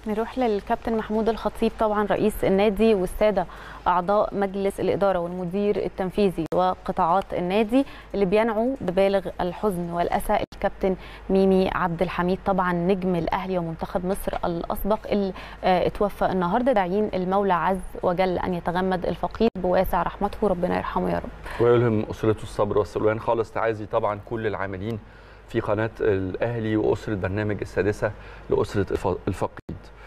نروح للكابتن محمود الخطيب طبعا رئيس النادي والساده اعضاء مجلس الاداره والمدير التنفيذي وقطاعات النادي اللي بينعوا ببالغ الحزن والاسى الكابتن ميمي عبد الحميد طبعا نجم الاهلي ومنتخب مصر الاسبق اللي اتوفى النهارده داعين المولى عز وجل ان يتغمد الفقيد بواسع رحمته ربنا يرحمه يا رب ويلهم اسرته الصبر والسلوان خالص تعازي طبعا كل العاملين في قناه الاهلي واسره برنامج السادسه لاسره الفقيد